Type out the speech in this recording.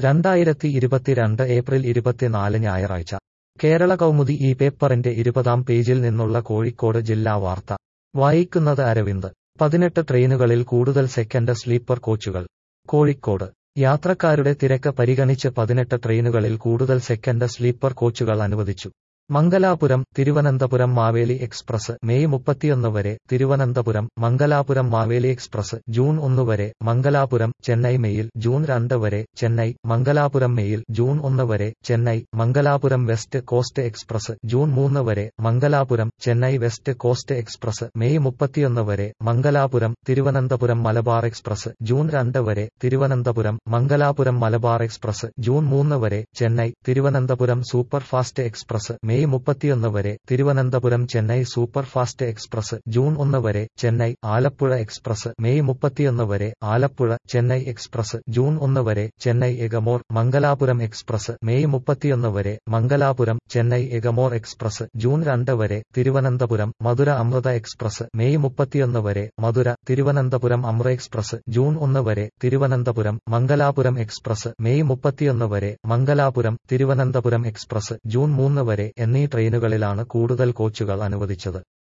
രണ്ടായിരത്തി ഇരുപത്തിരണ്ട് ഏപ്രിൽ ഇരുപത്തിനാല് ഞായറാഴ്ച കേരള കൗമുദി ഈ പേപ്പറിന്റെ ഇരുപതാം പേജിൽ നിന്നുള്ള കോഴിക്കോട് ജില്ലാ വാർത്ത വായിക്കുന്നത് അരവിന്ദ് പതിനെട്ട് ട്രെയിനുകളിൽ കൂടുതൽ സെക്കൻഡ് സ്ലീപ്പർ കോച്ചുകൾ കോഴിക്കോട് യാത്രക്കാരുടെ തിരക്ക് പരിഗണിച്ച് പതിനെട്ട് ട്രെയിനുകളിൽ കൂടുതൽ സെക്കൻഡ് സ്ലീപ്പർ കോച്ചുകൾ അനുവദിച്ചു മംഗലാപുരം തിരുവനന്തപുരം മാവേലി എക്സ്പ്രസ് മെയ് മുപ്പത്തിയൊന്ന് വരെ തിരുവനന്തപുരം മംഗലാപുരം മാവേലി എക്സ്പ്രസ് ജൂൺ ഒന്ന് വരെ മംഗലാപുരം ചെന്നൈ മെയിൽ ജൂൺ രണ്ട് വരെ ചെന്നൈ മംഗലാപുരം മെയിൽ ജൂൺ ഒന്ന് വരെ Chennai Mangalapuram west coast express June മൂന്ന് വരെ Mangalapuram Chennai west coast express May മുപ്പത്തിയൊന്ന് വരെ മംഗലാപുരം തിരുവനന്തപുരം മലബാർ എക്സ്പ്രസ് ജൂൺ രണ്ട് വരെ തിരുവനന്തപുരം മംഗലാപുരം മലബാർ എക്സ്പ്രസ് ജൂൺ മൂന്ന് വരെ Chennai Thiruvananthapuram super fast express May മുപ്പത്തിയൊന്ന് വരെ Thiruvananthapuram Chennai super fast express June ഒന്ന് വരെ ചെന്നൈ ആലപ്പുഴ എക്സ്പ്രസ് മെയ് മുപ്പത്തിയൊന്ന് വരെ ആലപ്പുഴ ചെന്നൈ എക്സ്പ്രസ് ജൂൺ ഒന്ന് വരെ ചെന്നൈ എഗമോർ മംഗലാപുരം എക്സ്പ്രസ് മെയ് മുപ്പത്തിയൊന്ന് വരെ മംഗലാപുരം ചെന്നൈ എഗമോർ എക്സ്പ്രസ് ജൂൺ രണ്ട് വരെ തിരുവനന്തപുരം മധുര അമൃത എക്സ്പ്രസ് മെയ് മുപ്പത്തിയൊന്ന് വരെ മധുര തിരുവനന്തപുരം അമൃത എക്സ്പ്രസ് ജൂൺ ഒന്ന് വരെ തിരുവനന്തപുരം മംഗലാപുരം എക്സ്പ്രസ് മെയ് മുപ്പത്തിയൊന്ന് വരെ മംഗലാപുരം തിരുവനന്തപുരം എക്സ്പ്രസ് ജൂൺ മൂന്ന് വരെ എന്നീ ട്രെയിനുകളിലാണ് കൂടുതൽ കോച്ചുകൾ അനുവദിച്ചത്